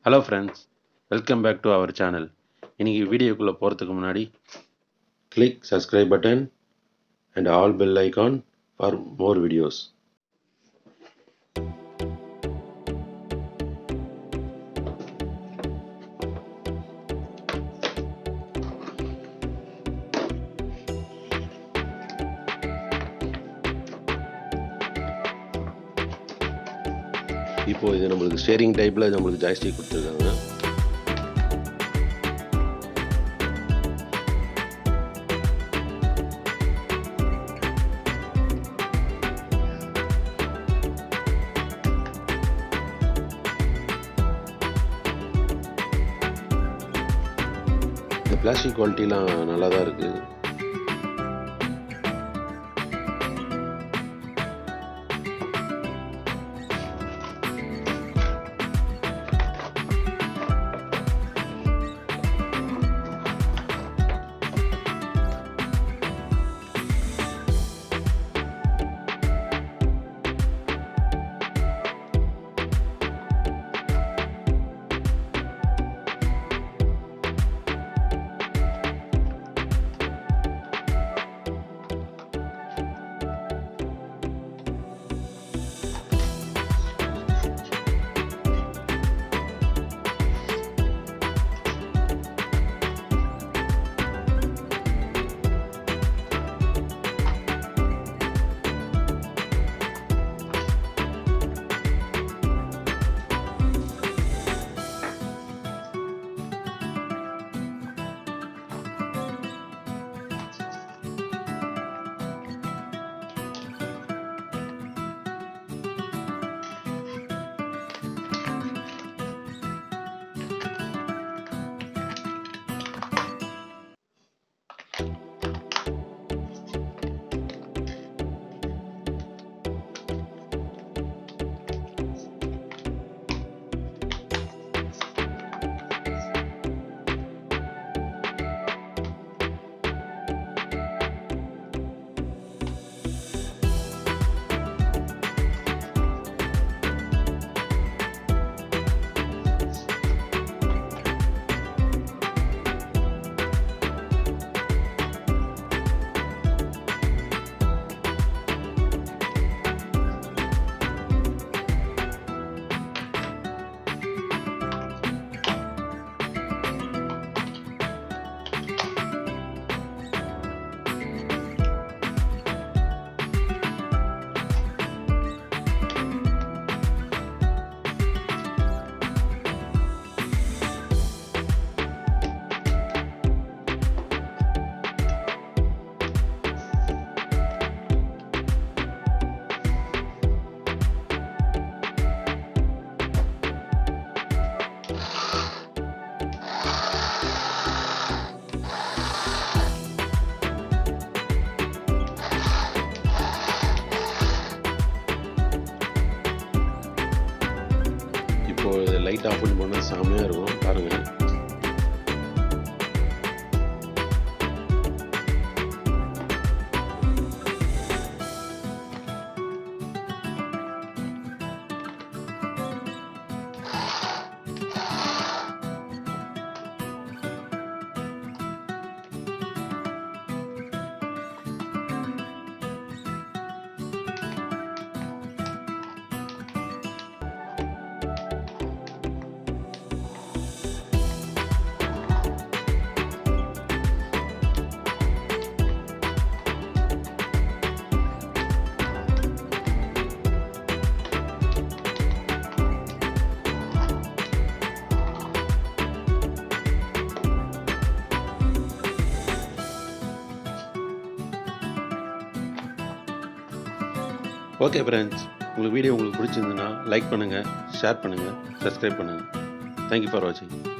hello friends welcome back to our channel இன்றைக்கி வீடியோக்குள்ளே போகிறதுக்கு முன்னாடி click subscribe button and all bell icon for more videos இப்போது இது நம்மளுக்கு ஸ்டேரிங் டைப்பில் நம்மளுக்கு ஜாய்ஸ்டிக் கொடுத்துருக்காங்க இந்த பிளாஸ்டிக் குவாலிட்டிலாம் நல்லா தான் இருக்குது இப்போ லைட் ஆஃப் பண்ணி போனால் செம்மையாக இருக்கும் பாருங்கள் ஓகே ஃப்ரெண்ட்ஸ் உங்களுக்கு வீடியோ உங்களுக்கு பிடிச்சிருந்துன்னா லைக் பண்ணுங்கள் ஷேர் பண்ணுங்கள் சப்ஸ்கிரைப் பண்ணுங்கள் தேங்க்யூ ஃபார் வாட்சிங்